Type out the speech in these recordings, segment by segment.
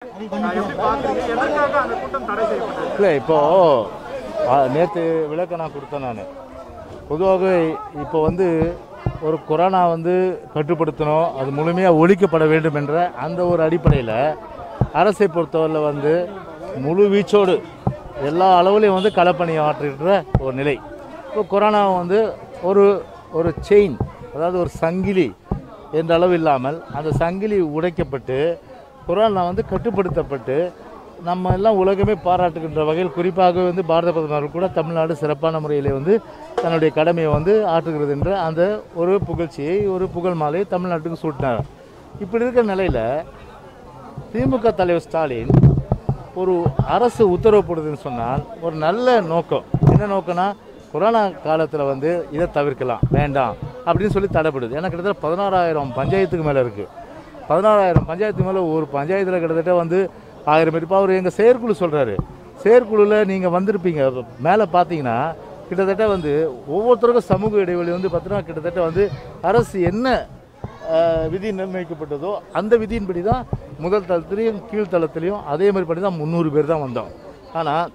எப்படி பாக்குறீங்க எதற்காக அந்த கூட்டம் தடை செய்யப்பட்டது இல்லை இப்போது நேற்று விளக்க நான் கொடுத்தேன் நான் பொதுவாக இப்போ வந்து ஒரு கொரோனா வந்து கட்டுப்படுத்தணும் அது முழுமையாக ஒழிக்கப்பட வேண்டும் என்ற அந்த ஒரு அடிப்படையில் அரசை பொறுத்தவரையில் வந்து முழு வீச்சோடு எல்லா அளவுலையும் வந்து களப்பணி ஆற்றுகின்ற ஒரு நிலை இப்போ கொரோனா வந்து ஒரு ஒரு செயின் அதாவது ஒரு சங்கிலி என்ற அளவு இல்லாமல் அந்த சங்கிலி உடைக்கப்பட்டு கொரோனா வந்து கட்டுப்படுத்தப்பட்டு நம்ம எல்லாம் உலகமே பாராட்டுகின்ற வகையில் குறிப்பாக வந்து பாரத பிரதமர் கூட தமிழ்நாடு சிறப்பான முறையில் வந்து தன்னுடைய கடமையை வந்து ஆற்றுகிறது என்ற அந்த ஒரு புகழ்ச்சியை ஒரு புகழ் மாலையை தமிழ்நாட்டுக்கு சூட்டினார் இப்படி இருக்கிற நிலையில் திமுக தலைவர் ஸ்டாலின் ஒரு அரசு உத்தரவு போடுதுன்னு சொன்னால் ஒரு நல்ல நோக்கம் என்ன நோக்கம்னா கொரோனா காலத்தில் வந்து இதை தவிர்க்கலாம் வேண்டாம் அப்படின்னு சொல்லி தடைப்படுது ஏன்னா கிட்டத்தட்ட பதினாறாயிரம் பஞ்சாயத்துக்கு மேலே இருக்குது பதினாறாயிரம் பஞ்சாயத்துக்கு மேலே ஒரு பஞ்சாயத்தில் கிட்டத்தட்ட வந்து ஆயிரம் பேர் இப்போ அவர் எங்கள் செயற்குழு சொல்கிறாரு செயற்குழுவில் நீங்கள் வந்திருப்பீங்க மேலே பார்த்தீங்கன்னா கிட்டத்தட்ட வந்து ஒவ்வொருத்தருக்கும் சமூக இடைவெளி வந்து பார்த்தீங்கன்னா கிட்டத்தட்ட வந்து அரசு என்ன அஹ், விதி நிர்ணயிக்கப்பட்டதோ அந்த விதியின்படி தான் முதல் தளத்துலேயும் கீழ்த்தளத்துலேயும் அதே மாதிரி படி தான் முந்நூறு பேர் தான் வந்தோம் ஆனால்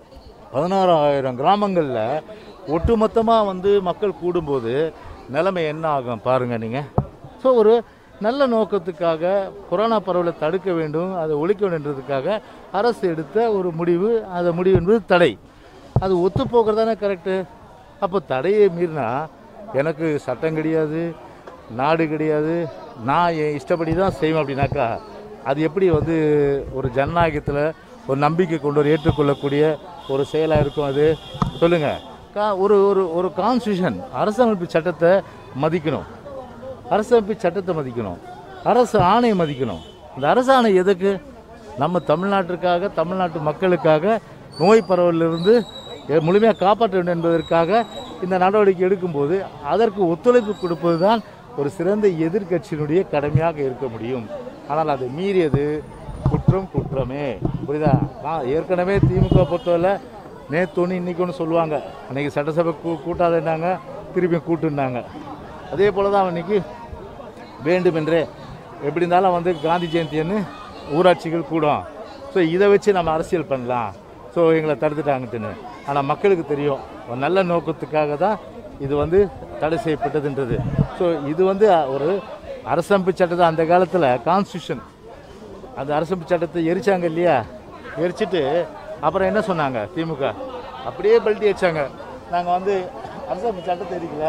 பதினாறாயிரம் கிராமங்களில் ஒட்டுமொத்தமாக வந்து மக்கள் கூடும்போது நிலைமை என்ன ஆகும் பாருங்கள் நீங்கள் ஸோ ஒரு நல்ல நோக்கத்துக்காக கொரோனா பரவலை தடுக்க வேண்டும் அதை ஒழிக்க வேண்டுன்றதுக்காக அரசு எடுத்த ஒரு முடிவு அந்த முடிவு என்பது தடை அது ஒத்து போகிறதானே கரெக்டு அப்போ தடையை மீறினா எனக்கு சட்டம் கிடையாது நாடு கிடையாது நான் என் இஷ்டப்படி தான் செய்வேன் அப்படின்னாக்கா அது எப்படி வந்து ஒரு ஜனநாயகத்தில் ஒரு நம்பிக்கை கொண்டு ஒரு ஏற்றுக்கொள்ளக்கூடிய ஒரு செயலாக இருக்கும் அது சொல்லுங்கள் கா ஒரு ஒரு ஒரு கான்ஸ்டியூஷன் அரசமைப்பு சட்டத்தை மதிக்கணும் அரசமைப்பு சட்டத்தை மதிக்கணும் அரசு ஆணையை மதிக்கணும் இந்த அரசு ஆணை எதுக்கு நம்ம தமிழ்நாட்டிற்காக தமிழ்நாட்டு மக்களுக்காக நோய் பரவலிலிருந்து எ- முழுமையாக காப்பாற்ற வேண்டும் என்பதற்காக இந்த நடவடிக்கை எடுக்கும்போது அதற்கு ஒத்துழைப்பு கொடுப்பது தான் ஒரு சிறந்த எதிர்க்கட்சியினுடைய கடமையாக இருக்க முடியும் ஆனால் அதை மீறியது குற்றம் குற்றமே புரியுதா நான் ஏற்கனவே திமுக பொறுத்தவரை நேற்று ஒன்று இன்றைக்கி ஒன்று சொல்லுவாங்க அன்றைக்கி சட்டசபை கூ கூட்டாதேன்னாங்க திருப்பி கூட்டுனாங்க அதே போல் தான் இன்னைக்கு வேண்டுமென்றே எப்படி இருந்தாலும் வந்து காந்தி ஜெயந்தின்னு ஊராட்சிகள் கூடும் ஸோ இதை வச்சு நம்ம அரசியல் பண்ணலாம் ஸோ எங்களை தடுத்துட்டாங்கட்டுன்னு ஆனால் மக்களுக்கு தெரியும் ஒரு நல்ல நோக்கத்துக்காக தான் இது வந்து தடை செய்யப்பட்டதுன்றது ஸோ இது வந்து ஒரு அரசமைப்பு சட்டத்தை அந்த காலத்தில் கான்ஸ்டியூஷன் அந்த அரசமைப்பு சட்டத்தை எரிச்சாங்க இல்லையா எரிச்சிட்டு அப்புறம் என்ன சொன்னாங்க திமுக அப்படியே பல்ட்டி அடிச்சாங்க நாங்கள் வந்து அரசமைப்பு சட்டத்தை எரிக்கல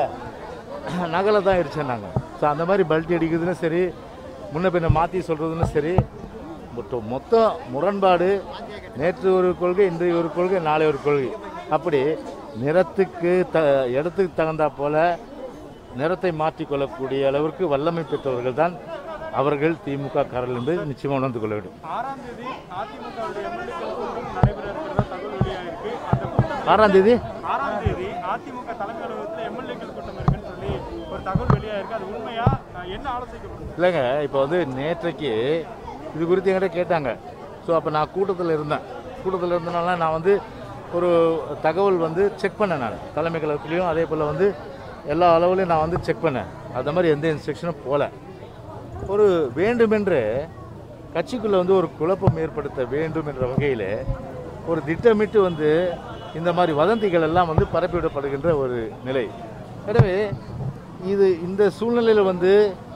நகலை தான் எரிச்சோம் நாங்கள் ஸோ அந்த மாதிரி பல்ட்டி அடிக்கிறதுன்னு சரி முன்ன பின்ன மாற்றி சொல்கிறதுன்னு சரி மொத்த- மொத்த முரண்பாடு நேற்று ஒரு கொள்கை இன்றைய ஒரு கொள்கை நாளை ஒரு கொள்கை அப்படி நிறத்துக்கு த இடத்துக்கு தகுந்தா போல நிறத்தை மாற்றிக்கொள்ளக்கூடிய அளவிற்கு வல்லமை பெற்றவர்கள் தான் அவர்கள் திமுக காரர்கள் என்பதை நிச்சயமாக உணர்ந்து கொள்ள வேண்டும் ஆறாம் தேதி அதிமுகவுடைய எம்எல்ஏக்கள் கூட்டம் நடைபெற இருக்கிறதா தகவல் வெளியாகிருக்கு அந்த கூட்டம் ஆறாம் தேதி ஆறாம் தேதி அதிமுக தலைமை அலுவலகத்தில் எம்எல்ஏக்கள் கூட்டம் இருக்குன்னு சொல்லி ஒரு தகவல் வெளியாகிருக்கு அது உண்மையா அஹ், என்ன ஆலோசிக்கப்படுது இல்லைங்க இப்போ வந்து நேற்றைக்கு இது குறித்து என்கிட்ட கேட்டாங்க ஸோ அப்போ நான் கூட்டத்தில் இருந்தேன் கூட்டத்தில் இருந்தனால நான் வந்து ஒரு தகவல் வந்து செக் பண்ணேன் நான் தலைமை கழகத்துலேயும் அதே போல் வந்து எல்லா அளவுலையும் நான் வந்து செக் பண்ணேன் அந்த மாதிரி எந்த இன்ஸ்ட்ரக்ஷனும் போகல ஒரு வேண்டுமென்று கட்சிக்குள்ளே வந்து ஒரு குழப்பம் ஏற்படுத்த வேண்டும் என்ற வகையில் ஒரு திட்டமிட்டு வந்து இந்த மாதிரி வதந்திகள் எல்லாம் வந்து பரப்பிவிடப்படுகின்ற ஒரு நிலை எனவே இது இந்த சூழ்நிலையில் வந்து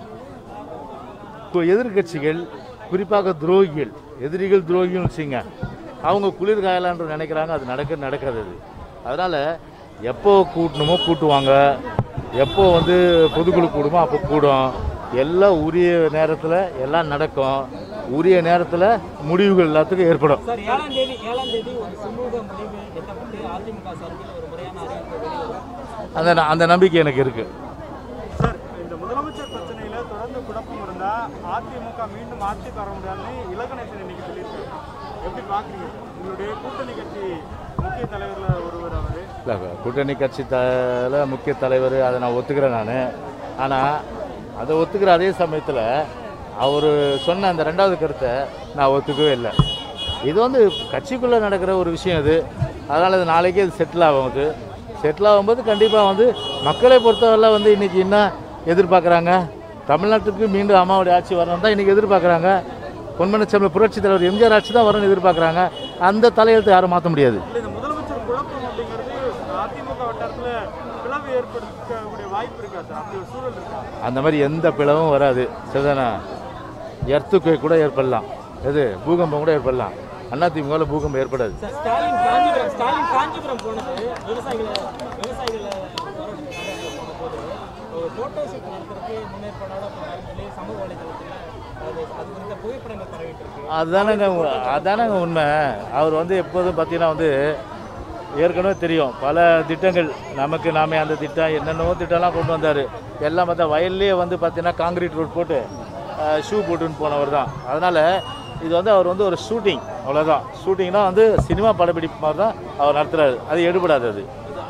இப்போ எதிர்க்கட்சிகள் குறிப்பாக துரோகிகள் எதிரிகள் துரோகிகள்னு வச்சுங்க அவங்க குளிர் காயலான்னு நினைக்கிறாங்க அது நடக்க நடக்காது அது அதனால் எப்போ கூட்டணுமோ கூட்டுவாங்க எப்போ வந்து பொதுக்குழு கூடுமோ அப்போ கூடும் எல்லாம் உரிய நேரத்தில் எல்லாம் நடக்கும் உரிய நேரத்தில் முடிவுகள் எல்லாத்துக்கும் ஏற்படும் சார் ஏழாம் தேதி ஏழாம் தேதி ஒரு சுமூக முடிவு எட்டப்பட்டு அதிமுக சார்பில் ஒரு முறையான அறிவிப்பு வெளிவரும் அந்த ந- அந்த நம்பிக்கை எனக்கு இருக்குது சார் இந்த முதலமைச்சர் பிரச்சனையில தொடர்ந்து குழப்பம் இருந்தா அதிமுக மீண்டும் ஆட்சிக்கு வர முடியாதுன்னு இலகணேசன் இன்னைக்கு சொல்லியிருக்காரு எப்படி பாக்குறீங்க உங்களுடைய கூட்டணி கட்சி முக்கிய தலைவர்ல ஒருவர் அவரு இல்லை கூட்டணி கட்சி தல முக்கிய தலைவர் அதை நான் ஒத்துக்கிறேன் நான் ஆனால் அதை ஒத்துக்கிற அதே சமயத்தில் அவர் சொன்ன அந்த ரெண்டாவது கருத்தை நான் ஒத்துக்கவே இல்லை இது வந்து கட்சிக்குள்ளே நடக்கிற ஒரு விஷயம் இது அதனால் இது நாளைக்கே இது செட்டில் ஆகும் அது செட்டில் ஆகும்போது கண்டிப்பாக வந்து மக்களை பொறுத்தவரை வந்து இன்றைக்கி என்ன எதிர்பார்க்குறாங்க தமிழ்நாட்டுக்கு மீண்டும் அம்மாவுடைய ஆட்சி வரணும் தான் இன்றைக்கி எதிர்பார்க்குறாங்க பொன்மனச்செம்ல புரட்சி தலைவர் எம்ஜிஆர் ஆட்சி தான் வரும்னு எதிர்பார்க்குறாங்க அந்த தலையெழுத்து யாரும் மாற்ற முடியாது இல்லை இந்த முதலமைச்சர் குழப்பம் அப்படிங்கிறது அதிமுக வட்டாரத்தில் பிளவு ஏற்படுத்தக்கூடிய வாய்ப்பு இருக்கா சார் அப்படி ஒரு சூழல் இருக்கா அந்த மாதிரி எந்த பிளவும் வராது சரிதானே எர்த்துக்கு கூட ஏற்படலாம் எது பூகம்பம் கூட ஏற்படலாம் அதிமுகவில் பூகம்பம் ஏற்படாது சார் ஸ்டாலின் காஞ்சிபுரம் ஸ்டாலின் காஞ்சிபுரம் போனது விவசாயிகளை விவசாயிகளை போன போது ஒரு போட்டோ ஷூட் நடத்துறதுக்கு முன்னேற்பாடோட போனாருன்னு சொல்லி சமூக வலைதளத்தில் அது அது குறித்த புகைப்படங்கள் பரவிட்டு இருக்கு அதுதானங்க உ- அதானங்க உண்மை அவர் வந்து எப்போதும் பார்த்தீங்கன்னா வந்து ஏற்கனவே தெரியும் பல திட்டங்கள் நமக்கு நாமே அந்த திட்டம் என்னென்னவோ திட்டம்லாம் கொண்டு வந்தார் எல்லாம் பார்த்தா வயல்லே வந்து பார்த்தீங்கன்னா காங்கிரீட் ரோட் போட்டு ஷூ போட்டுன்னு போனவர் தான் அதனால் இது வந்து அவர் வந்து ஒரு ஷூட்டிங் அவ்வளோதான் ஷூட்டிங்னா வந்து சினிமா படப்பிடிப்பு மாதிரி தான் அவர் நடத்துகிறாரு அது எடுபடாது அது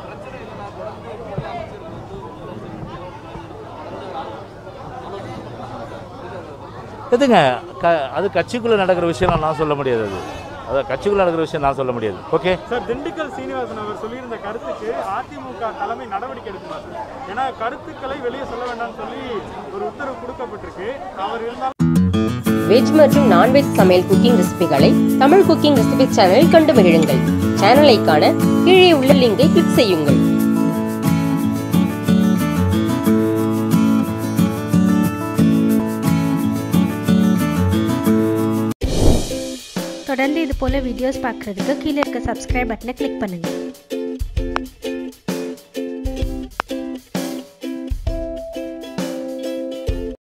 எதுங்க க அது கட்சிக்குள்ளே நடக்கிற விஷயம் நான் சொல்ல முடியாது அது அது கட்சிக்குள்ளே நடக்கிற விஷயம் நான் சொல்ல முடியாது ஓகே சார் திண்டுக்கல் சீனிவாசன் அவர் சொல்லியிருந்த கருத்துக்கு அதிமுக தலைமை நடவடிக்கை எடுக்குமா சார் ஏன்னா கருத்துக்களை வெளியே சொல்ல வேண்டாம்னு சொல்லி ஒரு உத்தரவு கொடுக்கப்பட்டிருக்கு அவர் இருந்தாலும் வெஜ் மற்றும் நான்வெஜ் சமையல் குக்கிங் ரெசிபிகளை தமிழ் குக்கிங் ரெசிபி சேனலில் கண்டு மகிழுங்கள் சேனலை காண கீழே உள்ள லிங்கை கிளிக் செய்யுங்கள் தொடர்ந்து இது போல் வீடியோஸ் பார்க்குறதுக்கு கீழே இருக்க சப்ஸ்கிரைப் பட்டனை கிளிக் பண்ணுங்கள்